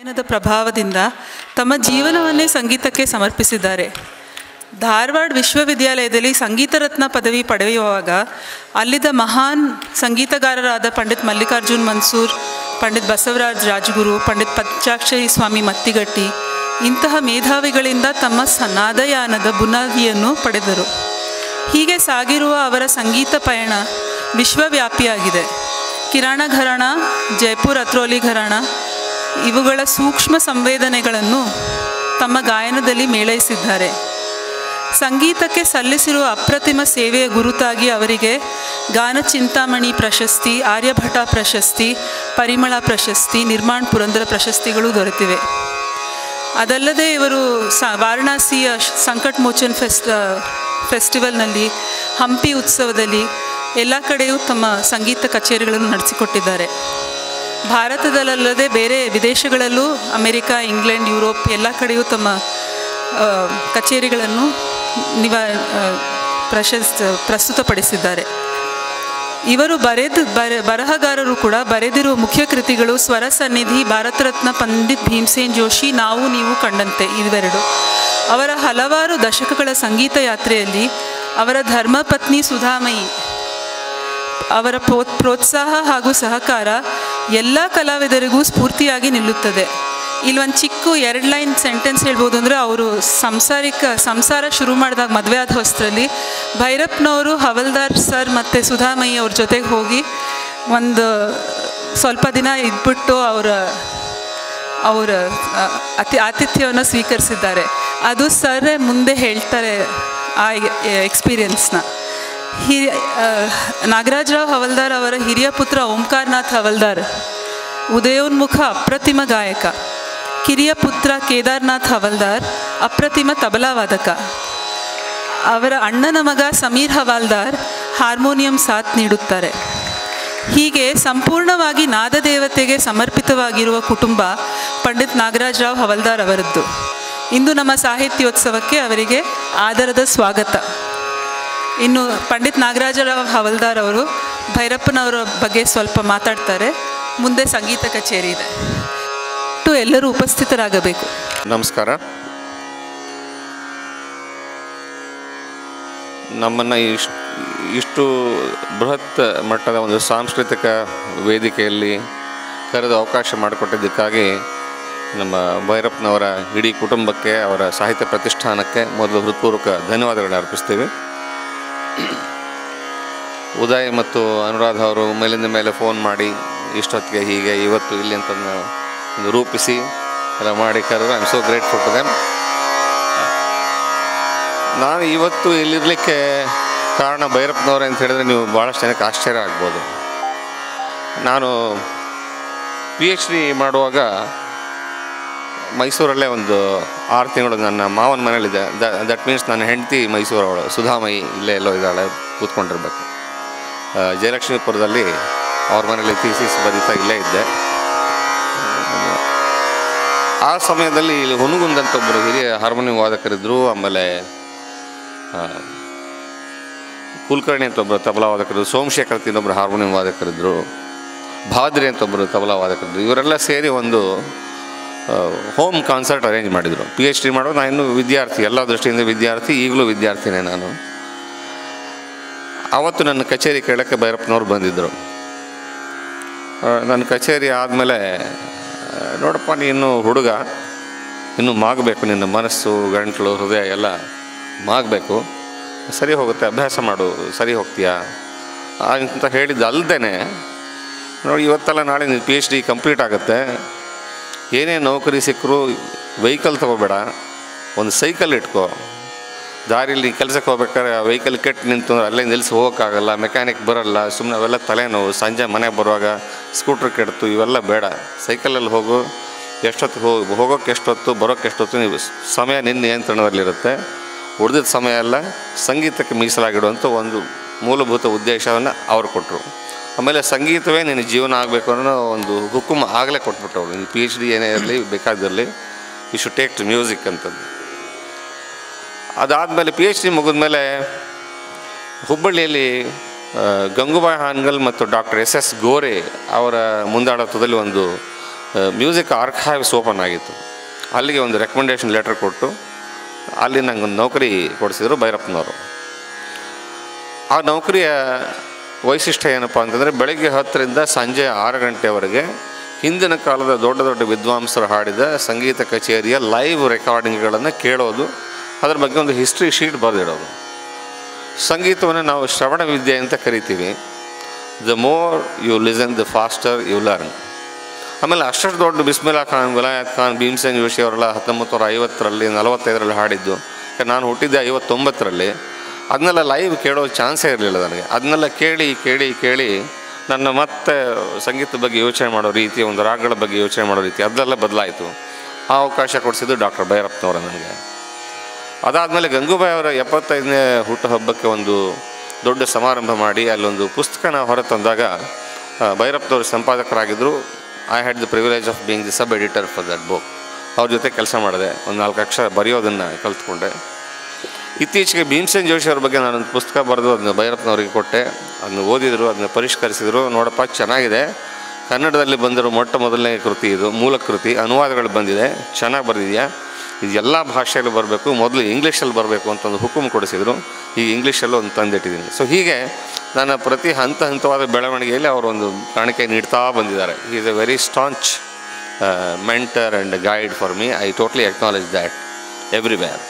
ಗಾಯನದ ಪ್ರಭಾವದಿಂದ ತಮ್ಮ ಜೀವನವನ್ನೇ ಸಂಗೀತಕ್ಕೆ ಸಮರ್ಪಿಸಿದ್ದಾರೆ ಧಾರವಾಡ ವಿಶ್ವವಿದ್ಯಾಲಯದಲ್ಲಿ ಸಂಗೀತ ರತ್ನ ಪದವಿ ಪಡೆಯುವಾಗ ಅಲ್ಲಿದ್ದ ಮಹಾನ್ ಸಂಗೀತಗಾರರಾದ ಪಂಡಿತ್ ಮಲ್ಲಿಕಾರ್ಜುನ್ ಮನ್ಸೂರ್ ಪಂಡಿತ್ ಬಸವರಾಜ್ ರಾಜಗುರು ಪಂಡಿತ್ ಪಂಚಾಕ್ಷರಿ ಸ್ವಾಮಿ ಮತ್ತಿಗಟ್ಟಿ ಇಂತಹ ಮೇಧಾವಿಗಳಿಂದ ತಮ್ಮ ಸನಾದಯಾನದ ಬುನಾದಿಯನ್ನು ಪಡೆದರು ಹೀಗೆ ಸಾಗಿರುವ ಅವರ ಸಂಗೀತ ಪಯಣ ವಿಶ್ವವ್ಯಾಪಿಯಾಗಿದೆ ಕಿರಾಣ ಘರಾಣ ಜೈಪುರ್ ಅತ್ರೋಲಿ ಘರಾಣ ಇವುಗಳ ಸೂಕ್ಷ್ಮ ಸಂವೇದನೆಗಳನ್ನು ತಮ್ಮ ಗಾಯನದಲ್ಲಿ ಮೇಳೈಸಿದ್ದಾರೆ ಸಂಗೀತಕ್ಕೆ ಸಲ್ಲಿಸಿರುವ ಅಪ್ರತಿಮ ಸೇವೆಯ ಗುರುತಾಗಿ ಅವರಿಗೆ ಗಾನ ಚಿಂತಾಮಣಿ ಪ್ರಶಸ್ತಿ ಆರ್ಯಭಟ ಪ್ರಶಸ್ತಿ ಪರಿಮಳ ಪ್ರಶಸ್ತಿ ನಿರ್ಮಾಣ್ ಪುರಂದರ ಪ್ರಶಸ್ತಿಗಳು ದೊರೆತಿವೆ ಅದಲ್ಲದೆ ಇವರು ಸ ವಾರಣಾಸಿಯ ಶ್- ಸಂಕಟ್ ಮೋಚನ್ ಫೆಸ್ಟ್ ಫೆಸ್ಟಿವಲ್ನಲ್ಲಿ ಹಂಪಿ ಉತ್ಸವದಲ್ಲಿ ಎಲ್ಲ ಕಡೆಯೂ ತಮ್ಮ ಸಂಗೀತ ಕಚೇರಿಗಳನ್ನು ನಡೆಸಿಕೊಟ್ಟಿದ್ದಾರೆ ಭಾರತದಲ್ಲದೆ ಬೇರೆ ವಿದೇಶಗಳಲ್ಲೂ ಅಮೆರಿಕ ಇಂಗ್ಲೆಂಡ್ ಯುರೋಪ್ ಎಲ್ಲ ಕಡೆಯೂ ತಮ್ಮ ಆ, ಕಚೇರಿಗಳನ್ನು ನಿವ ಆ, ಪ್ರಶಸ್ತ ಪ್ರಸ್ತುತಪಡಿಸಿದ್ದಾರೆ ಇವರು ಬರೆದು ಬರ ಬರಹಗಾರರು ಕೂಡ ಬರೆದಿರುವ ಮುಖ್ಯ ಕೃತಿಗಳು ಸ್ವರ ಸನ್ನಿಧಿ ಭಾರತ ರತ್ನ ಪಂಡಿತ್ ಭೀಮ್ಸೇನ್ ಜೋಶಿ ನಾವು ನೀವು ಕಂಡಂತೆ ಇವೆರಡು ಅವರ ಹಲವಾರು ದಶಕಗಳ ಸಂಗೀತ ಯಾತ್ರೆಯಲ್ಲಿ ಅವರ ಧರ್ಮಪತ್ನಿ ಸುಧಾಮಯಿ ಅವರ ಪ್ರೋ ಪ್ರೋತ್ಸಾಹ ಹಾಗೂ ಸಹಕಾರ ಎಲ್ಲ ಕಲಾವಿದರಿಗೂ ಸ್ಫೂರ್ತಿಯಾಗಿ ನಿಲ್ಲುತ್ತದೆ ಇಲ್ಲೊಂದು ಚಿಕ್ಕ ಎರಡು ಲೈನ್ ಸೆಂಟೆನ್ಸ್ ಹೇಳ್ಬೋದು ಅಂದರೆ ಅವರು ಸಂಸಾರಿಕ ಸಂಸಾರ ಶುರು ಮಾಡಿದಾಗ ಮದುವೆ ಆದ ಹೊಸರಲ್ಲಿ ಭೈರಪ್ಪನವರು ಹವಲ್ದಾರ್ ಸರ್ ಮತ್ತು ಸುಧಾಮಯ್ಯ ಅವ್ರ ಜೊತೆಗೆ ಹೋಗಿ ಒಂದು ಸ್ವಲ್ಪ ದಿನ ಇದ್ಬಿಟ್ಟು ಅವರ ಅವರ ಆ, ಅತಿ ಆತಿಥ್ಯವನ್ನು ಸ್ವೀಕರಿಸಿದ್ದಾರೆ ಅದು ಸರ್ ಮುಂದೆ ಹೇಳ್ತಾರೆ ಆ ಎಕ್ಸ್ಪೀರಿಯನ್ಸ್ನ ಹಿ ಆ, ನಾಗರಾಜರಾವ್ ಹವಲ್ದಾರ್ ಅವರ ಹಿರಿಯ ಪುತ್ರ ಓಂಕಾರ್ನಾಥ್ ಹವಲ್ದಾರ್ ಉದಯೋನ್ಮುಖ ಅಪ್ರತಿಮ ಗಾಯಕ ಕಿರಿಯ ಪುತ್ರ ಕೇದಾರ್ನಾಥ್ ಹವಲ್ದಾರ್ ಅಪ್ರತಿಮ ತಬಲಾ ವಾದಕ ಅವರ ಅಣ್ಣನ ಮಗ ಸಮೀರ್ ಹವಾಲ್ದಾರ್ ಹಾರ್ಮೋನಿಯಂ ಸಾಥ್ ನೀಡುತ್ತಾರೆ ಹೀಗೆ ಸಂಪೂರ್ಣವಾಗಿ ನಾದದೇವತೆಗೆ ಸಮರ್ಪಿತವಾಗಿರುವ ಕುಟುಂಬ ಪಂಡಿತ್ ನಾಗರಾಜರಾವ್ ಹವಲ್ದಾರ್ ಅವರದ್ದು ಇಂದು ನಮ್ಮ ಸಾಹಿತ್ಯೋತ್ಸವಕ್ಕೆ ಅವರಿಗೆ ಆದರದ ಸ್ವಾಗತ ಇನ್ನು ಪಂಡಿತ್ ನಾಗರಾಜರಾವ್ ಹವಲ್ದಾರ್ ಅವರು ಭೈರಪ್ಪನವರ ಬಗ್ಗೆ ಸ್ವಲ್ಪ ಮಾತಾಡ್ತಾರೆ ಮುಂದೆ ಸಂಗೀತ ಕಚೇರಿ ಇದೆ ಒಟ್ಟು ಎಲ್ಲರೂ ಉಪಸ್ಥಿತರಾಗಬೇಕು ನಮಸ್ಕಾರ ನಮ್ಮನ್ನು ಇಷ್ಟು ಇಷ್ಟು ಬೃಹತ್ ಮಟ್ಟದ ಒಂದು ಸಾಂಸ್ಕೃತಿಕ ವೇದಿಕೆಯಲ್ಲಿ ಕರೆದು ಅವಕಾಶ ಮಾಡಿಕೊಟ್ಟಿದ್ದಕ್ಕಾಗಿ ನಮ್ಮ ಭೈರಪ್ಪನವರ ಇಡೀ ಕುಟುಂಬಕ್ಕೆ ಅವರ ಸಾಹಿತ್ಯ ಪ್ರತಿಷ್ಠಾನಕ್ಕೆ ಮೊದಲು ಹೃತ್ಪೂರ್ವಕ ಧನ್ಯವಾದಗಳನ್ನ ಅರ್ಪಿಸ್ತೀವಿ ಉದಯ್ ಮತ್ತು ಅನುರಾಧ ಅವರು ಮೇಲಿಂದ ಮೇಲೆ ಫೋನ್ ಮಾಡಿ ಇಷ್ಟೊತ್ತಿಗೆ ಹೀಗೆ ಇವತ್ತು ಇಲ್ಲಿ ಅಂತ ಒಂದು ರೂಪಿಸಿ ಎಲ್ಲ ಮಾಡಿ ಕರೆದು I am so grateful to them ನಾನು ಇವತ್ತು ಇಲ್ಲಿರಲಿಕ್ಕೆ ಕಾರಣ ಭೈರಪ್ಪನವ್ರೆ ಅಂತ ಹೇಳಿದ್ರೆ ನೀವು ಭಾಳಷ್ಟು ಜನಕ್ಕೆ ಆಶ್ಚರ್ಯ ಆಗ್ಬೋದು ನಾನು ಪಿ ಎಚ್ ಡಿ ಮಾಡುವಾಗ ಮೈಸೂರಲ್ಲೇ ಒಂದು ಆರು ತಿಂಗಳು ನನ್ನ ಮಾವನ ಮನೇಲಿದ್ದೆ ದಟ್ ಮೀನ್ಸ್ ನನ್ನ ಹೆಂಡತಿ ಮೈಸೂರವಳು ಸುಧಾಮಯಿ ಇಲ್ಲೇ ಎಲ್ಲೋ ಇದ್ದಾಳೆ ಕೂತ್ಕೊಂಡಿರ್ಬೇಕು ಆ, ಜಯಲಕ್ಷ್ಮೀಪುರದಲ್ಲಿ ಅವ್ರ ಮನೇಲಿ ಥೀಸಿಸ್ ಬರೀತಾ ಇಲ್ಲೇ ಇದ್ದೆ ಆ ಸಮಯದಲ್ಲಿ ಇಲ್ಲಿ ಹುನುಗುಂದ್ ಅಂತ ಒಬ್ಬರು ಹಿರಿಯ ಹಾರ್ಮೋನಿಯಂ ವಾದಕರಿದ್ದರು ಆಮೇಲೆ ಆ, ಕುಲಕರ್ಣಿ ಅಂತ ಒಬ್ಬರು ತಬಲಾ ವಾದಕರಿದ್ರು ಸೋಮಶೇಖರ್ ಅಂತ ಇನ್ನೊಬ್ಬರು ಹಾರ್ಮೋನಿಯಂ ವಾದಕರಿದ್ದರು ಭಾದ್ರಿ ಅಂತ ಒಬ್ಬರು ತಬಲಾ ವಾದಕರಿದ್ರು ಇವರೆಲ್ಲ ಸೇರಿ ಒಂದು ಹೋಮ್ ಕಾನ್ಸರ್ಟ್ ಅರೇಂಜ್ ಮಾಡಿದರು ಪಿ ಎಚ್ ಡಿ ಮಾಡುವಾಗ ನಾನು ಇನ್ನೂ ವಿದ್ಯಾರ್ಥಿ ಎಲ್ಲ ದೃಷ್ಟಿಯಿಂದ ವಿದ್ಯಾರ್ಥಿ ಈಗಲೂ ವಿದ್ಯಾರ್ಥಿನೇ ನಾನು ಅವತ್ತು ನನ್ನ ಕಚೇರಿ ಕೇಳೋಕ್ಕೆ ಭೈರಪ್ಪನವ್ರು ಬಂದಿದ್ದರು ಆ, ನನ್ನ ಕಚೇರಿ ಆದಮೇಲೆ ನೋಡಪ್ಪ ನೀನು ಹುಡುಗ ಇನ್ನೂ ಮಾಗಬೇಕು ನಿನ್ನ ಮನಸ್ಸು ಗಂಟಲು ಹೃದಯ ಎಲ್ಲ ಮಾಗಬೇಕು ಸರಿ ಹೋಗುತ್ತೆ ಅಭ್ಯಾಸ ಮಾಡು ಸರಿ ಹೋಗ್ತೀಯಾ ಅಂತ ಹೇಳಿದ್ದು ಅಲ್ಲದೆ ನೋಡಿ ಇವತ್ತೆಲ್ಲ ನಾಳೆ ನೀನು ಪಿ ಎಚ್ ಡಿ ಕಂಪ್ಲೀಟ್ ಆಗುತ್ತೆ ಏನೇ ನೌಕರಿ ಸಿಕ್ಕರೂ ವೆಹಿಕಲ್ ತೊಗೋಬೇಡ ಒಂದು ಸೈಕಲ್ ಇಟ್ಕೋ ದಾರಿಲಿ ಕೆಲಸಕ್ಕೆ ಹೋಗ್ಬೇಕಾದ್ರೆ ಆ ವೆಹಿಕಲ್ ಕೆಟ್ಟು ನಿಂತು ಅಲ್ಲೇ ನಿಲ್ಲಿಸಿ ಹೋಗೋಕ್ಕಾಗಲ್ಲ ಮೆಕ್ಯಾನಿಕ್ ಬರಲ್ಲ ಸುಮ್ಮನೆ ಅವೆಲ್ಲ ತಲೆನೋವು ಸಂಜೆ ಮನೆಗೆ ಬರುವಾಗ ಸ್ಕೂಟ್ರ್ ಕೆಡ್ತು ಇವೆಲ್ಲ ಬೇಡ ಸೈಕಲಲ್ಲಿ ಹೋಗು ಎಷ್ಟೊತ್ತು ಹೋಗಿ ಹೋಗೋಕ್ಕೆ ಎಷ್ಟೊತ್ತು ಬರೋಕ್ಕೆ ಎಷ್ಟೊತ್ತು ನೀವು ಸಮಯ ನಿನ್ನ ನಿಯಂತ್ರಣದಲ್ಲಿರುತ್ತೆ ಉಳಿದಿದ್ದ ಸಮಯ ಎಲ್ಲ ಸಂಗೀತಕ್ಕೆ ಮೀಸಲಾಗಿಡುವಂಥ ಒಂದು ಮೂಲಭೂತ ಉದ್ದೇಶವನ್ನು ಅವ್ರು ಕೊಟ್ಟರು ಆಮೇಲೆ ಸಂಗೀತವೇ ನಿನ್ನ ಜೀವನ ಆಗಬೇಕು ಅನ್ನೋ ಒಂದು ಹುಕುಮ್ ಆಗಲೇ ಕೊಟ್ಬಿಟ್ಟವಳು ನೀನು ಪಿ ಎಚ್ ಡಿ ಏನೇ ಇರಲಿ ಬೇಕಾದಿರಲಿ you should take to music ಅಂತಂದು ಅದಾದಮೇಲೆ ಪಿ ಎಚ್ ಡಿ ಮುಗಿದ್ಮೇಲೆ ಹುಬ್ಬಳ್ಳಿಯಲ್ಲಿ ಆ, ಗಂಗೂಬಾಯಿ ಹಾನ್ಗಲ್ ಮತ್ತು ಡಾಕ್ಟರ್ ಎಸ್ ಎಸ್ ಗೋರೆ ಅವರ ಮುಂದಾಳತ್ವದಲ್ಲಿ ಒಂದು ಮ್ಯೂಸಿಕ್ ಆರ್ಕೈವ್ಸ್ ಓಪನ್ ಆಗಿತ್ತು ಅಲ್ಲಿಗೆ ಒಂದು ರೆಕಮೆಂಡೇಷನ್ ಲೆಟರ್ ಕೊಟ್ಟು ಅಲ್ಲಿ ನಂಗೆ ಒಂದು ನೌಕರಿ ಕೊಡಿಸಿದ್ರು ಭೈರಪ್ಪನವರು ಆ ನೌಕರಿಯ ವೈಶಿಷ್ಟ್ಯ ಏನಪ್ಪ ಅಂತಂದರೆ ಬೆಳಗ್ಗೆ ಹತ್ತರಿಂದ ಸಂಜೆ ಆರು ಗಂಟೆವರೆಗೆ ಹಿಂದಿನ ಕಾಲದ ದೊಡ್ಡ ದೊಡ್ಡ ವಿದ್ವಾಂಸರು ಹಾಡಿದ ಸಂಗೀತ ಕಚೇರಿಯ ಲೈವ್ ರೆಕಾರ್ಡಿಂಗ್ಗಳನ್ನು ಕೇಳೋದು ಅದ್ರ ಬಗ್ಗೆ ಒಂದು ಹಿಸ್ಟ್ರಿ ಶೀಟ್ ಬರೆದಿಡೋದು ಸಂಗೀತವನ್ನು ನಾವು ಶ್ರವಣ ವಿದ್ಯೆ ಅಂತ ಕರಿತೀವಿ the more you listen the faster you learn ಆಮೇಲೆ ಅಷ್ಟು ದೊಡ್ಡ ಬಿಸ್ಮಿಲ್ಲಾ ಖಾನ್ ವಿಲಾಯತ್ ಖಾನ್ ಭೀಮ್ಸೇನ್ ಜೋಶಿ ಅವರೆಲ್ಲ ಹತ್ತೊಂಬತ್ತು ನೂರ ಐವತ್ತರಲ್ಲಿ ನಲವತ್ತೈದರಲ್ಲಿ ಹಾಡಿದ್ದು ಯಾಕೆ ನಾನು ಹುಟ್ಟಿದ್ದೆ ಐವತ್ತೊಂಬತ್ತರಲ್ಲಿ ಅದನ್ನೆಲ್ಲ ಲೈವ್ ಕೇಳೋ ಚಾನ್ಸೇ ಇರಲಿಲ್ಲ ನನಗೆ ಅದನ್ನೆಲ್ಲ ಕೇಳಿ ಕೇಳಿ ಕೇಳಿ ನನ್ನ ಮತ್ತೆ ಸಂಗೀತದ ಬಗ್ಗೆ ಯೋಚನೆ ಮಾಡೋ ರೀತಿ ಒಂದು ರಾಗಗಳ ಬಗ್ಗೆ ಯೋಚನೆ ಮಾಡೋ ರೀತಿ ಅದೆಲ್ಲ ಬದಲಾಯಿತು ಆ ಅವಕಾಶ ಕೊಡಿಸಿದ್ದು ಡಾಕ್ಟರ್ ಭೈರಪ್ಪನವರ ನನಗೆ ಅದಾದಮೇಲೆ ಗಂಗೂಬಾಯಿ ಅವರ ಎಪ್ಪತ್ತೈದನೇ ಹುಟ್ಟುಹಬ್ಬಕ್ಕೆ ಒಂದು ದೊಡ್ಡ ಸಮಾರಂಭ ಮಾಡಿ ಅಲ್ಲೊಂದು ಪುಸ್ತಕನ ಹೊರತಂದಾಗ ಆ, ಭೈರಪ್ಪನವರು ಸಂಪಾದಕರಾಗಿದ್ದರು I had the privilege of being the sub editor for that book ಅವ್ರ ಜೊತೆ ಕೆಲಸ ಮಾಡಿದೆ ಒಂದು ನಾಲ್ಕು ಅಕ್ಷರ ಬರೆಯೋದನ್ನು ಕಲ್ತ್ಕೊಂಡೆ ಇತ್ತೀಚೆಗೆ ಭೀಮಸೇನ್ ಜೋಶಿ ಅವ್ರ ಬಗ್ಗೆ ನಾನೊಂದು ಪುಸ್ತಕ ಬರೆದು ಅದನ್ನ ಭೈರಪ್ಪನವರಿಗೆ ಕೊಟ್ಟೆ ಅದನ್ನು ಓದಿದರು ಅದನ್ನ ಪರಿಷ್ಕರಿಸಿದರು ನೋಡಪ್ಪ ಚೆನ್ನಾಗಿದೆ ಕನ್ನಡದಲ್ಲಿ ಬಂದಿರೋ ಮೊಟ್ಟ ಮೊದಲನೇ ಕೃತಿ ಇದು ಮೂಲ ಕೃತಿ ಅನುವಾದಗಳು ಬಂದಿದೆ ಚೆನ್ನಾಗಿ ಬರೆದಿದೆಯಾ ಇದು ಎಲ್ಲ ಭಾಷೆಯಲ್ಲೂ ಬರಬೇಕು ಮೊದಲು ಇಂಗ್ಲೀಷಲ್ಲಿ ಬರಬೇಕು ಅಂತ ಒಂದು ಹುಕುಮ್ ಕೊಡಿಸಿದರು ಈಗ ಇಂಗ್ಲೀಷಲ್ಲೂ ಒಂದು ತಂದಿಟ್ಟಿದ್ದೀನಿ ಸೊ ಹೀಗೆ ನನ್ನ ಪ್ರತಿ ಹಂತ ಹಂತವಾದ ಬೆಳವಣಿಗೆಯಲ್ಲಿ ಅವರು ಒಂದು ಕಾಣಿಕೆ ನೀಡ್ತಾ ಬಂದಿದ್ದಾರೆ is a very staunch mentor and guide for me I totally acknowledge that everywhere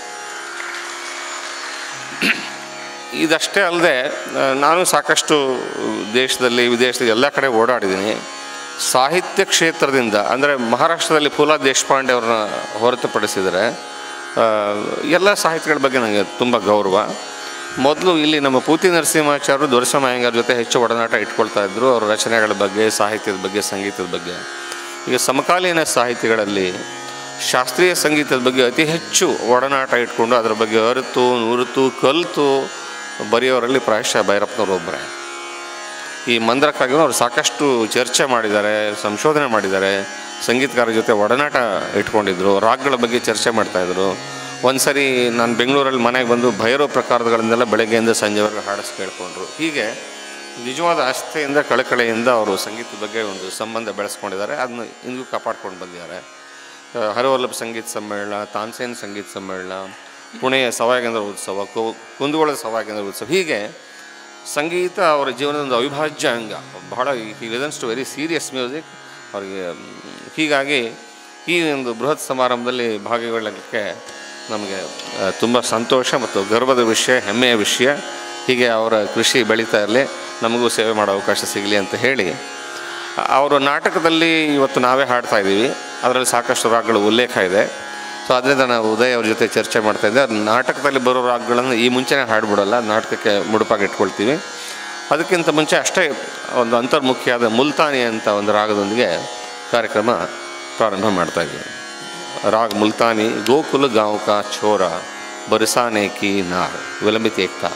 ಇದಷ್ಟೇ ಅಲ್ಲದೆ ನಾನು ಸಾಕಷ್ಟು ದೇಶದಲ್ಲಿ ವಿದೇಶದಲ್ಲಿ ಎಲ್ಲ ಕಡೆ ಓಡಾಡಿದ್ದೀನಿ ಸಾಹಿತ್ಯ ಕ್ಷೇತ್ರದಿಂದ ಅಂದರೆ ಮಹಾರಾಷ್ಟ್ರದಲ್ಲಿ ಫೂಲಾ ದೇಶಪಾಂಡೆ ಅವ್ರನ್ನ ಹೊರತುಪಡಿಸಿದರೆ ಆ, ಎಲ್ಲ ಸಾಹಿತ್ಯಗಳ ಬಗ್ಗೆ ನನಗೆ ತುಂಬ ಗೌರವ ಮೊದಲು ಇಲ್ಲಿ ನಮ್ಮ ಪೂತಿ ನರಸಿಂಹಾಚಾರ್ಯರು ದೊರಸಮ ಅಯ್ಯಂಗಾರ್ ಜೊತೆ ಹೆಚ್ಚು ಒಡನಾಟ ಇಟ್ಕೊಳ್ತಾ ಇದ್ದರು ಅವರ ರಚನೆಗಳ ಬಗ್ಗೆ ಸಾಹಿತ್ಯದ ಬಗ್ಗೆ ಸಂಗೀತದ ಬಗ್ಗೆ ಈಗ ಸಮಕಾಲೀನ ಸಾಹಿತಿಗಳಲ್ಲಿ ಶಾಸ್ತ್ರೀಯ ಸಂಗೀತದ ಬಗ್ಗೆ ಅತಿ ಹೆಚ್ಚು ಒಡನಾಟ ಇಟ್ಕೊಂಡು ಅದರ ಬಗ್ಗೆ ಅರಿತು ನುರಿತು ಕಲಿತು ಬರೆಯೋರಲ್ಲಿ ಪ್ರಾಯಶಃ ಭೈರಪ್ಪನವ್ರು ಒಬ್ಬರೇ ಈ ಮಂದ್ರಕ್ಕಾಗಿ ಅವರು ಸಾಕಷ್ಟು ಚರ್ಚೆ ಮಾಡಿದ್ದಾರೆ ಸಂಶೋಧನೆ ಮಾಡಿದ್ದಾರೆ ಸಂಗೀತಗಾರರ ಜೊತೆ ಒಡನಾಟ ಇಟ್ಕೊಂಡಿದ್ರು ರಾಗಗಳ ಬಗ್ಗೆ ಚರ್ಚೆ ಮಾಡ್ತಾಯಿದ್ರು ಒಂದು ಸರಿ ನಾನು ಬೆಂಗಳೂರಲ್ಲಿ ಮನೆಗೆ ಬಂದು ಭೈರವ ಪ್ರಕಾರಗಳನ್ನೆಲ್ಲ ಬೆಳಗ್ಗೆಯಿಂದ ಸಂಜೆವರೆಗೆ ಹಾಡಿಸ್ ಕೇಳಿಕೊಂಡ್ರು ಹೀಗೆ ನಿಜವಾದ ಆಸ್ಥೆಯಿಂದ ಕಳಕಳೆಯಿಂದ ಅವರು ಸಂಗೀತದ ಬಗ್ಗೆ ಒಂದು ಸಂಬಂಧ ಬೆಳೆಸ್ಕೊಂಡಿದ್ದಾರೆ ಅದನ್ನು ಇಂದಿಗೂ ಕಾಪಾಡ್ಕೊಂಡು ಬಂದಿದ್ದಾರೆ ಆ, ಹರವಲ್ಲಭ ಸಂಗೀತ ಸಮ್ಮೇಳನ ತಾನ್ಸೇನ್ ಸಂಗೀತ ಸಮ್ಮೇಳನ ಪುಣೆಯ ಸವಾಯಗೇಂದ್ರ ಉತ್ಸವ ಕು ಕುಂದಗೋಳದ ಸವಾಯಗೇಂದ್ರ ಉತ್ಸವ ಹೀಗೆ ಸಂಗೀತ ಅವರ ಜೀವನದ ಒಂದು ಅವಿಭಾಜ್ಯ ಅಂಗ ಬಹಳ he listens to very serious music ಅವರಿಗೆ ಮ್, ಹೀಗಾಗಿ ಈ ಒಂದು ಬೃಹತ್ ಸಮಾರಂಭದಲ್ಲಿ ಭಾಗಿಗೊಳ್ಳಲಿಕ್ಕೆ ನಮಗೆ ತುಂಬ ಸಂತೋಷ ಮತ್ತು ಗರ್ವದ ವಿಷಯ ಹೆಮ್ಮೆಯ ವಿಷಯ ಹೀಗೆ ಅವರ ಕೃಷಿ ಬೆಳೀತಾ ಇರಲಿ ನಮಗೂ ಸೇವೆ ಮಾಡೋ ಅವಕಾಶ ಸಿಗಲಿ ಅಂತ ಹೇಳಿ ಅವರ ನಾಟಕದಲ್ಲಿ ಇವತ್ತು ನಾವೇ ಹಾಡ್ತಾ ಇದ್ದೀವಿ ಅದರಲ್ಲಿ ಸಾಕಷ್ಟು ರಾಗಗಳು ಉಲ್ಲೇಖ ಇದೆ ಸೊ ಅದರಿಂದ ನಾವು ಉದಯ್ ಅವ್ರ ಜೊತೆ ಚರ್ಚೆ ಮಾಡ್ತಾ ಇದ್ದೆ ಅದು ನಾಟಕದಲ್ಲಿ ಬರೋ ರಾಗಗಳನ್ನು ಈ ಮುಂಚೆನೇ ಹಾಡ್ಬಿಡಲ್ಲ ನಾಟಕಕ್ಕೆ ಮುಡುಪಾಗಿ ಇಟ್ಕೊಳ್ತೀವಿ ಅದಕ್ಕಿಂತ ಮುಂಚೆ ಅಷ್ಟೇ ಒಂದು ಅಂತರ್ಮುಖಿಯಾದ ಮುಲ್ತಾನಿ ಅಂತ ಒಂದು ರಾಗದೊಂದಿಗೆ ಕಾರ್ಯಕ್ರಮ ಪ್ರಾರಂಭ ಮಾಡ್ತಾ ಇದ್ವಿ ರಾಗ್ ಮುಲ್ತಾನಿ ಗೋಕುಲ ಗಾಂವ್ ಕಾ ಛೋರ ಬರಸಾನೆ ಕಿ ನಾರ್ ವಿಲಂಬಿತ ಏಕ್ತಾ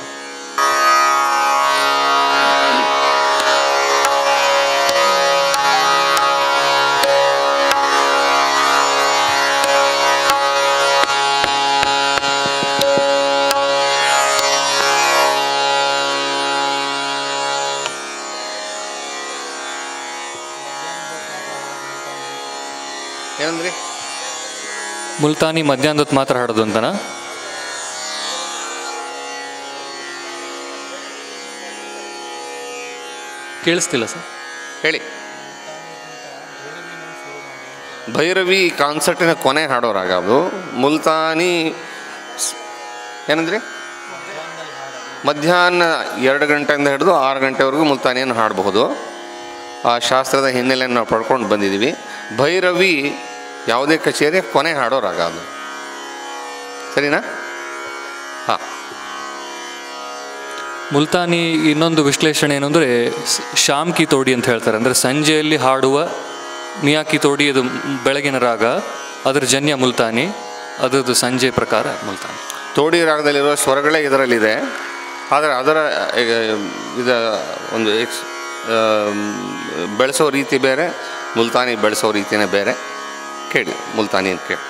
ಏನಂದ್ರಿ ಮುಲ್ತಾನಿ ಮಧ್ಯಾಹ್ನದೊತ್ತು ಮಾತ್ರ ಹಾಡೋದು ಅಂತನಾ ಕೇಳಿಸ್ತಿಲ್ಲ ಸರ್ ಹೇಳಿ ಭೈರವಿ ಕಾನ್ಸರ್ಟಿನ ಕೊನೆ ಹಾಡೋ ರಾಗ ಅದು ಮುಲ್ತಾನಿ ಸ್- ಏನಂದ್ರಿ ಮಧ್ಯಾಹ್ನ ಎರಡು ಗಂಟೆಯಿಂದ ಹಿಡಿದು ಆರು ಗಂಟೆವರೆಗೂ ಮುಲ್ತಾನಿಯನ್ನು ಹಾಡಬಹುದು ಆ ಶಾಸ್ತ್ರದ ಹಿನ್ನೆಲೆಯನ್ನು ನಾವು ಪಡ್ಕೊಂಡು ಬಂದಿದ್ದೀವಿ ಭೈರವಿ ಯಾವುದೇ ಕಚೇರಿ ಕೊನೆ ಹಾಡೋ ರಾಗ ಅದು ಸರಿನಾ ಹಾಂ ಮುಲ್ತಾನಿ ಇನ್ನೊಂದು ವಿಶ್ಲೇಷಣೆ ಏನು ಅಂದರೆ ಶಾಮ್ ಕಿ ತೋಡಿ ಅಂತ ಹೇಳ್ತಾರೆ ಅಂದರೆ ಸಂಜೆಯಲ್ಲಿ ಹಾಡುವ ಮಿಯಾಕಿ ತೋಡಿ ಅದು ಬೆಳಗಿನ ರಾಗ ಅದರ ಜನ್ಯ ಮುಲ್ತಾನಿ ಅದರದ್ದು ಸಂಜೆ ಪ್ರಕಾರ ಮುಲ್ತಾನಿ ತೋಡಿ ರಾಗದಲ್ಲಿರುವ ಸ್ವರಗಳೇ ಇದರಲ್ಲಿದೆ ಆದರೆ ಅದರ ಈಗ ಇದ ಒಂದು ಎಕ್ಸ್ ಬೆಳೆಸೋ ರೀತಿ ಬೇರೆ ಮುಲ್ತಾನಿ ಬೆಳೆಸೋ ರೀತಿನೇ ಬೇರೆ ಕೇಳಿ ಮುಲ್ತಾನಿ ಅಂತ ಕೇಳಿ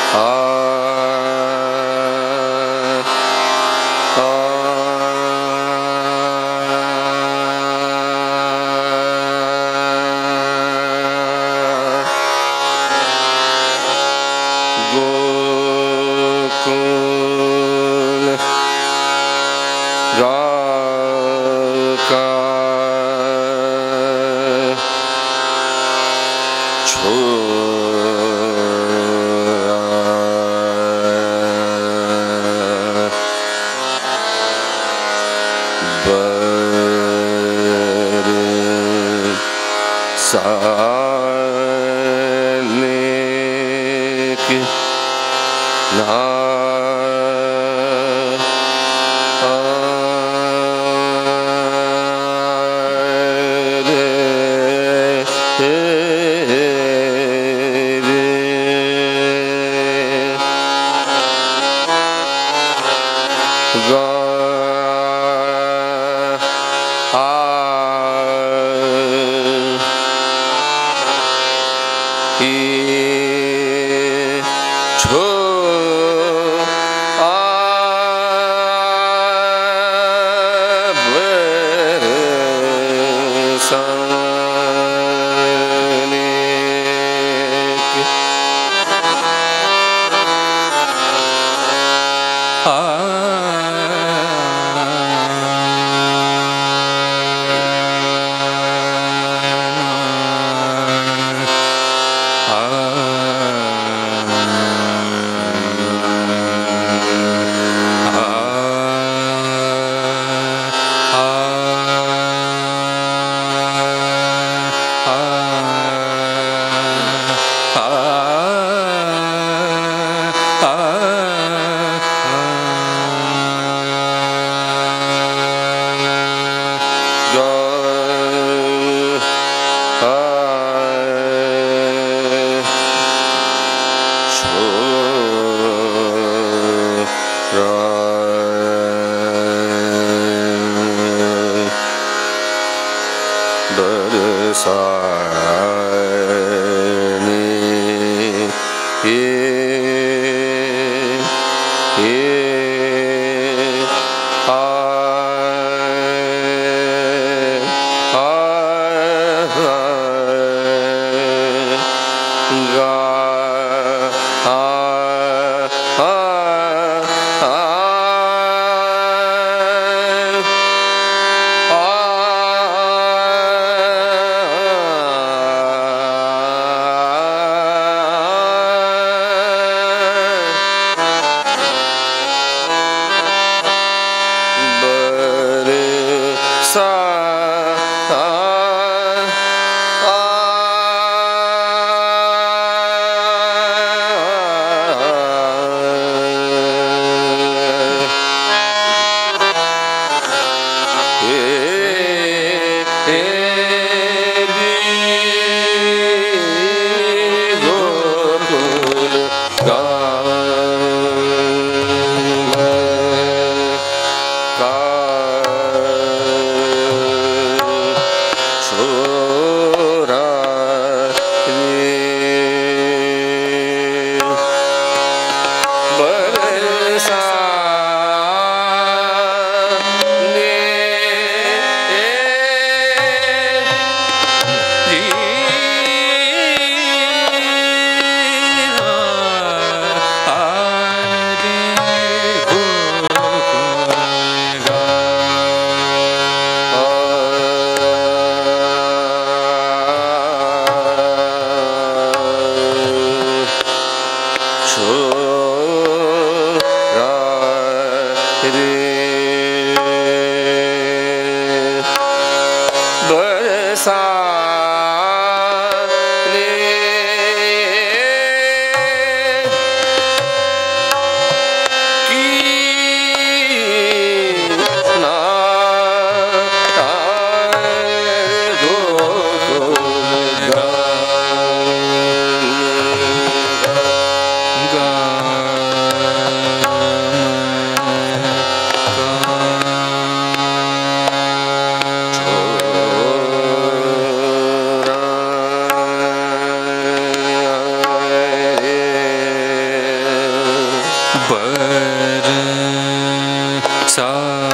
गोकुल राका छोरा बर सानेक ना छो Saini गा पर सा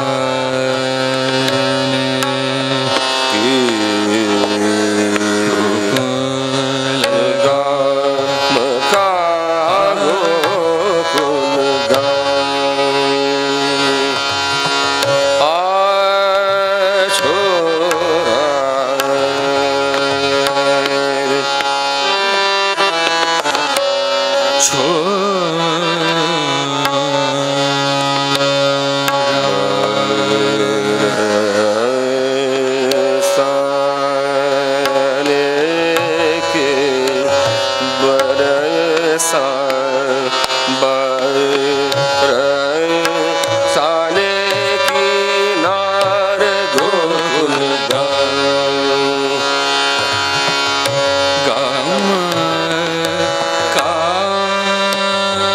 साने की नार गोकुल गाँव गम का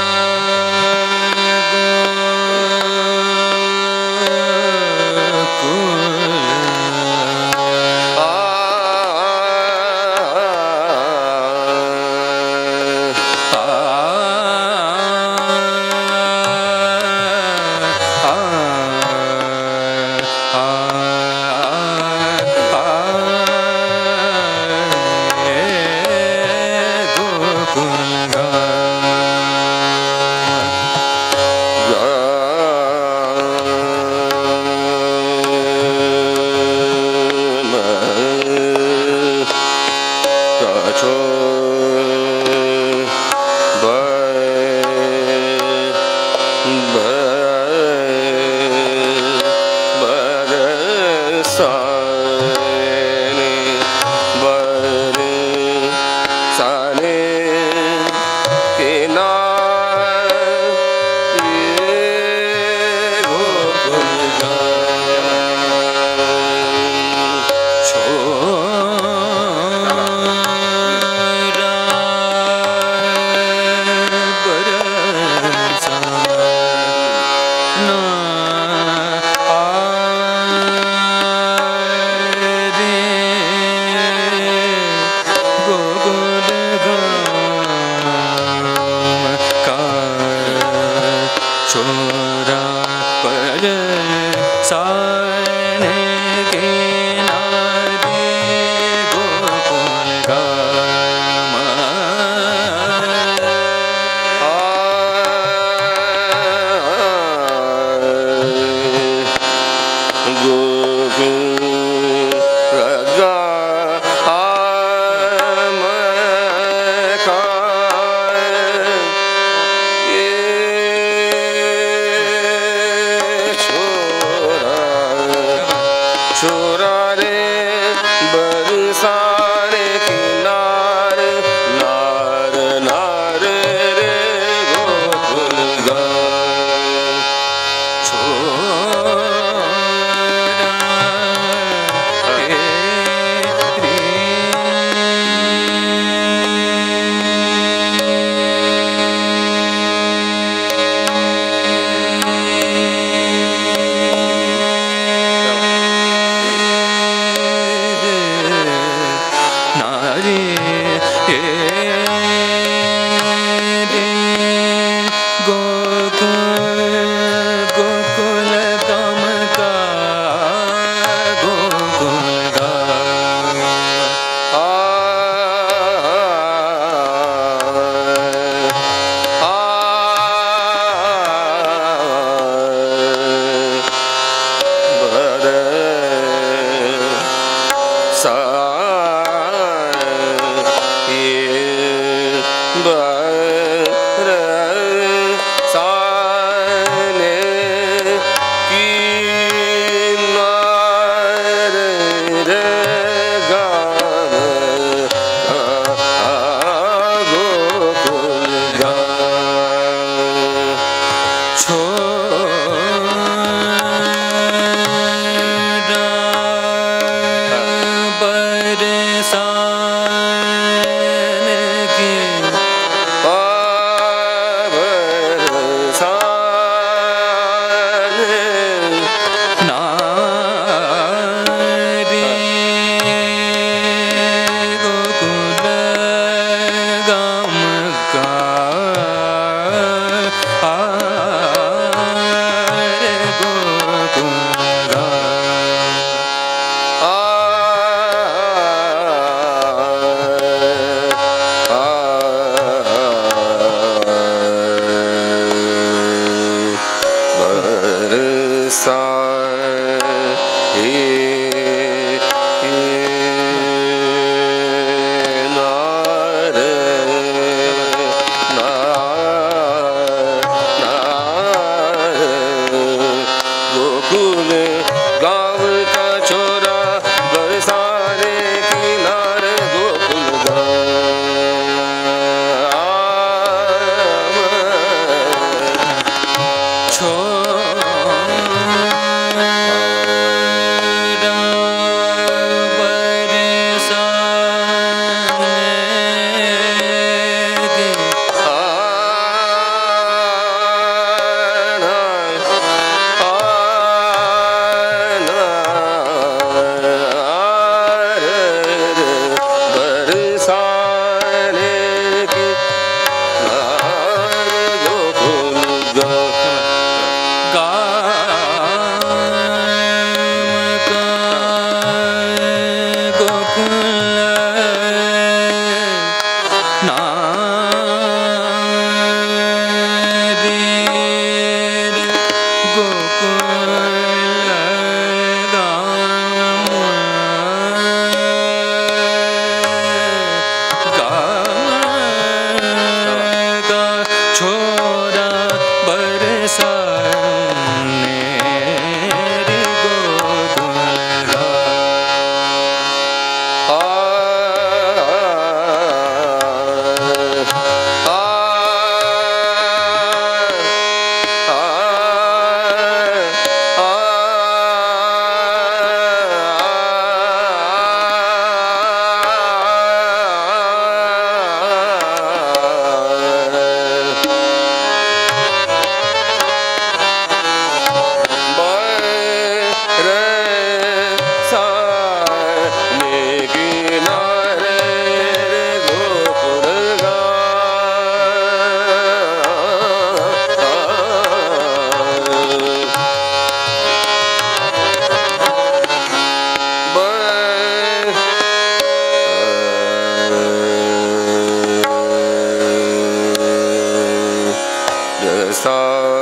सा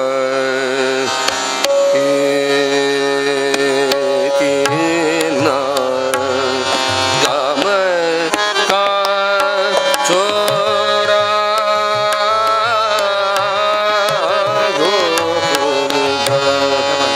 की ना गम का छोरा गोकुल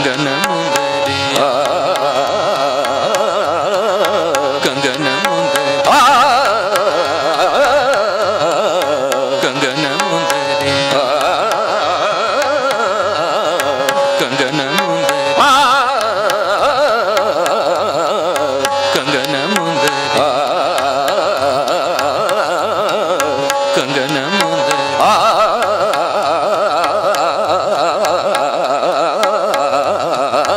ಕಂಗನ ಮುಂದರಿ ಕಂಗನ ಮುಂದರಿ ಕಂಗನ ಮುಂದರಿ ಕಂಗನ ಮುಂದರಿ ಕಂಗನ ಮುಂದರಿ ಕಂಗನ ಮುಂದರಿ ಆ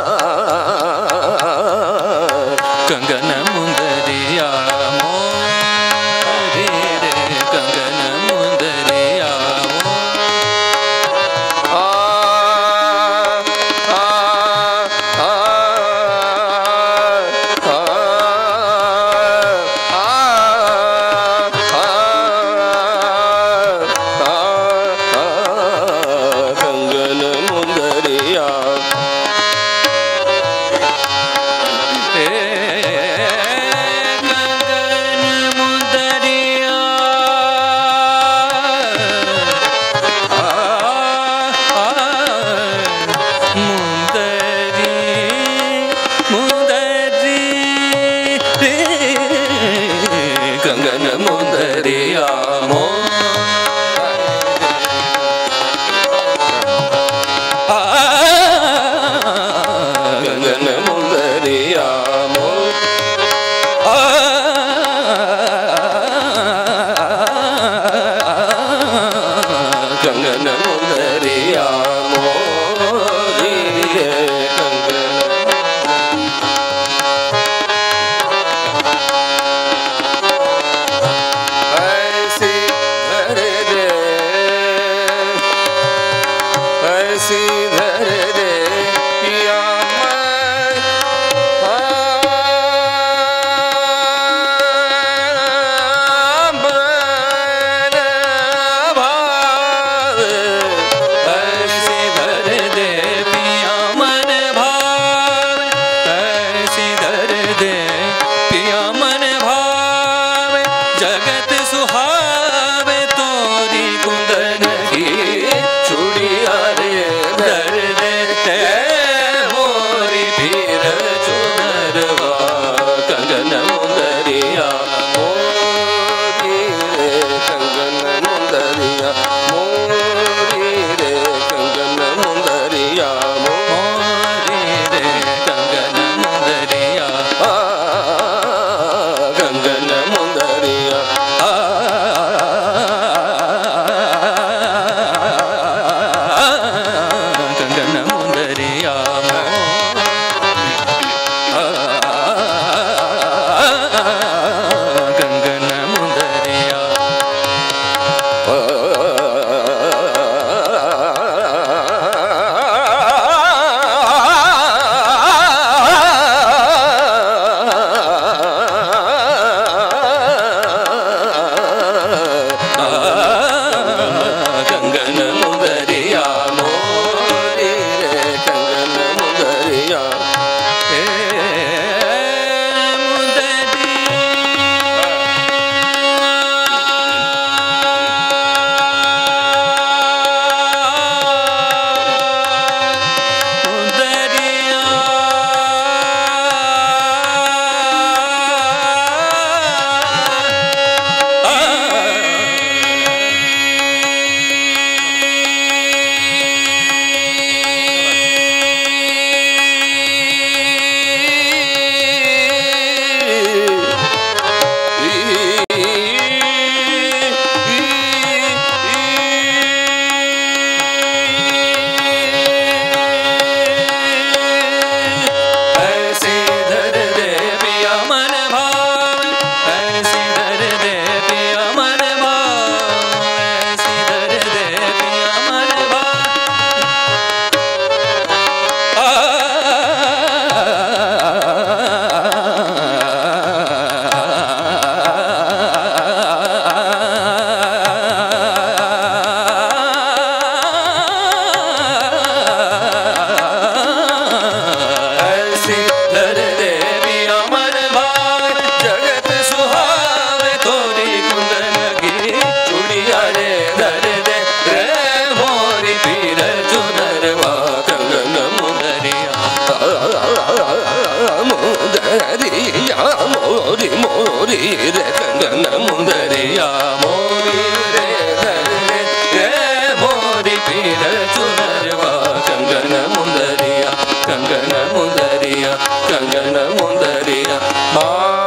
ಮುದರಿಯ ಮೋರಿ ಮೋರಿ ರೇ ಕಂಗನ ಮುದರಿಯ ಮೋರಿ ರೇ ಧರೆ ರೇ ಮೋರಿ ಪೀರ ಚುನರವ ಕಂಗನ ಮುದರಿಯ ಕಂಗನ ಮುದರಿಯ ಕಂಗನ ಮುದರಿಯ ಆ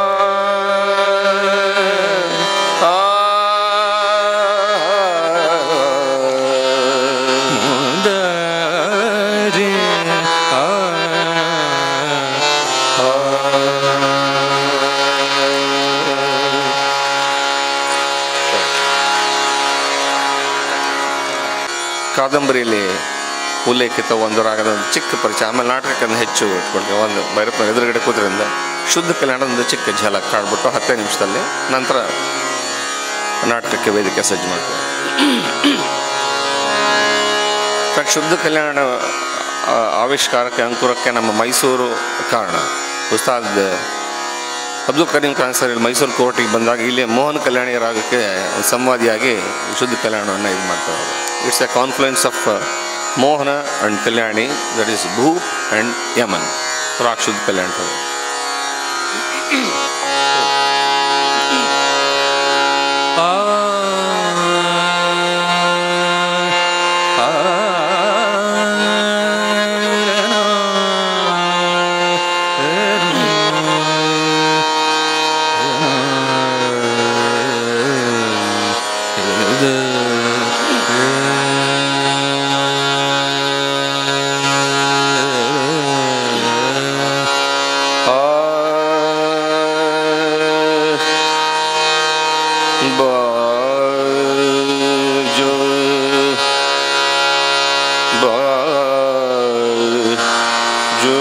ಆ ಮುದರಿ ಆ ಕಾದಂಬರಿಯಲ್ಲಿ ಉಲ್ಲೇಖಿತ ಒಂದು ರಾಗದ ಒಂದು ಚಿಕ್ಕ ಪರಿಚಯ ಆಮೇಲೆ ನಾಟಕಕ್ಕೆ ಹೆಚ್ಚು ಇಟ್ಕೊಂಡ್ರೆ ಒಂದು ಭೈರಪ್ಪನ ಎದುರುಗಡೆ ಕೂತ್ರಿಂದ ಶುದ್ಧ ಕಲ್ಯಾಣದ ಒಂದು ಚಿಕ್ಕ ಝಲಕ್ ಕಾಡ್ಬಿಟ್ಟು ಹತ್ತೇ ನಿಮಿಷದಲ್ಲಿ ನಂತರ ನಾಟಕಕ್ಕೆ ವೇದಿಕೆ ಸಜ್ಜು ಮಾಡ್ತೀವಿ ಇನ್ಫ್ಯಾಕ್ಟ್ ಶುದ್ಧ ಕಲ್ಯಾಣ ಆ, ಆವಿಷ್ಕಾರಕ್ಕೆ ಅಂಕುರಕ್ಕೆ ನಮ್ಮ ಮೈಸೂರು ಕಾರಣ ಉಸ್ತಾದ್ ಅಬ್ದುಲ್ ಕರೀಂ ಖಾನ್ ಸರ್ ಇಲ್ಲಿ ಮೈಸೂರು ಕೋರ್ಟಿಗೆ ಬಂದಾಗ ಇಲ್ಲಿ ಮೋಹನ್ ಕಲ್ಯಾಣಿ ರಾಗಕ್ಕೆ ಸಂವಾದಿಯಾಗಿ ಶುದ್ಧ ಕಲ್ಯಾಣವನ್ನು ಇದು ಮಾಡ್ತಾರೆ it's a confluence of Mohana and Kalyani that is Bhoop and Yaman raag Shuddh Kalyan ಆ ಬಾಜೋ ಬಾಜೋ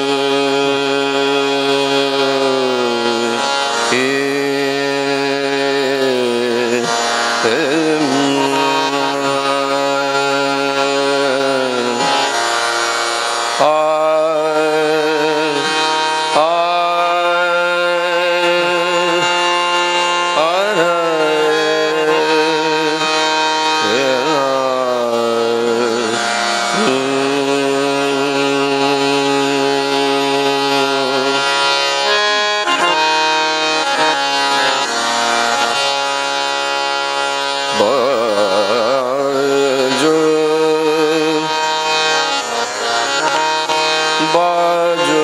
ಬಾಜೋ ಬಾಜೋ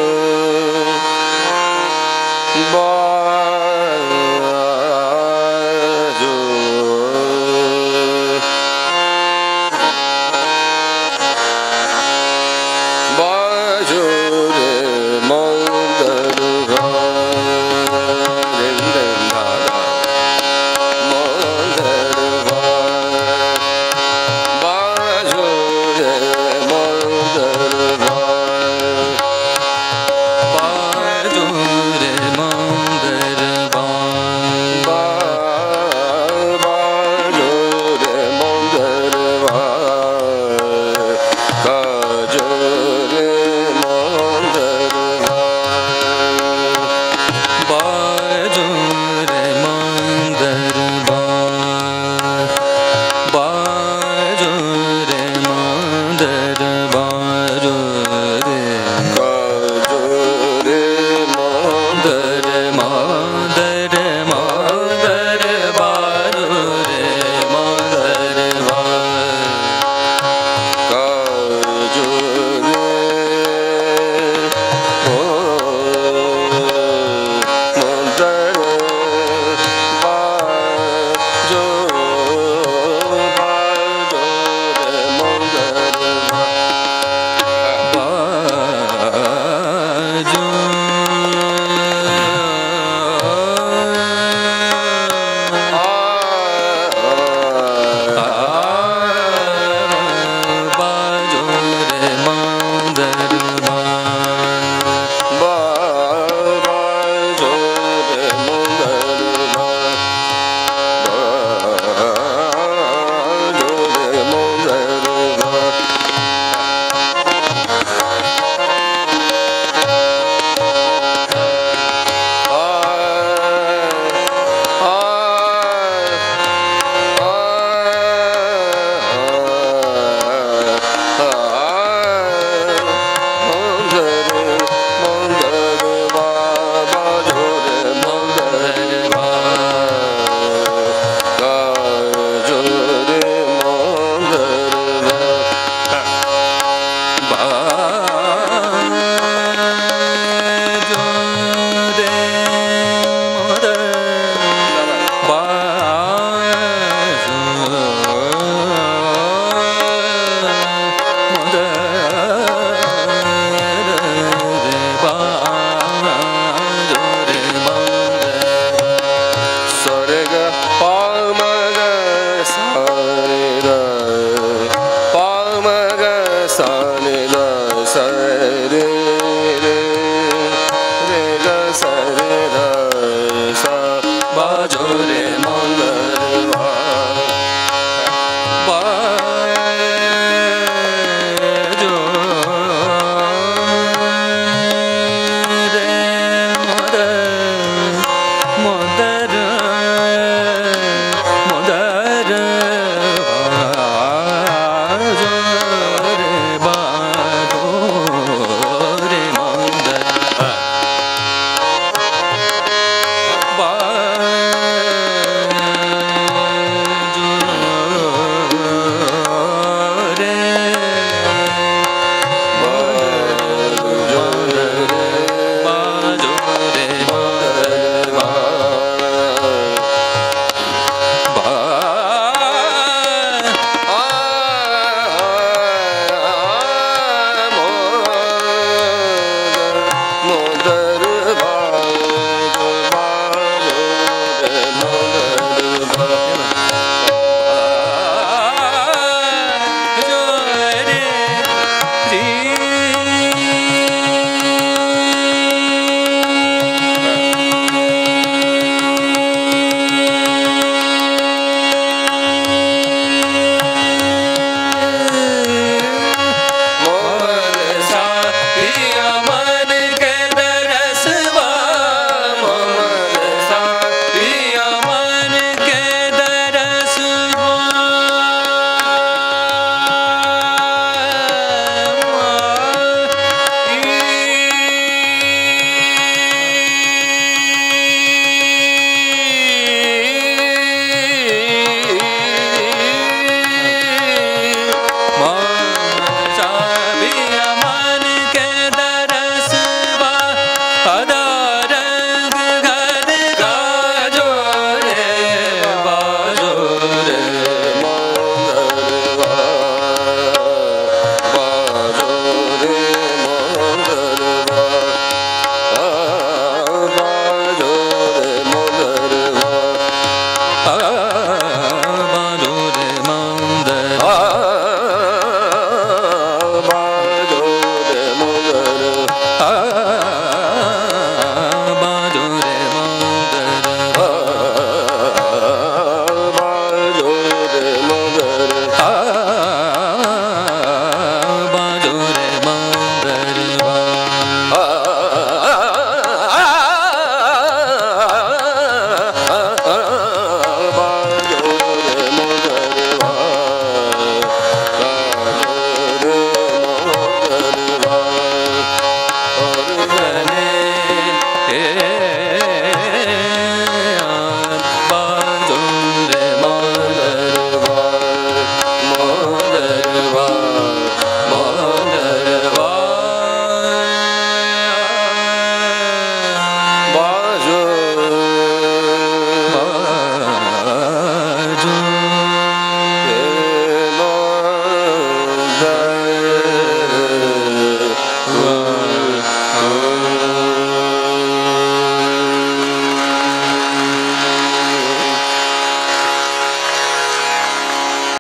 ಬಾಜೋ ಬಾಜೋ ರೇ ಮೌದರು ಬಾಜೋ ರೇ ಮೌದರು re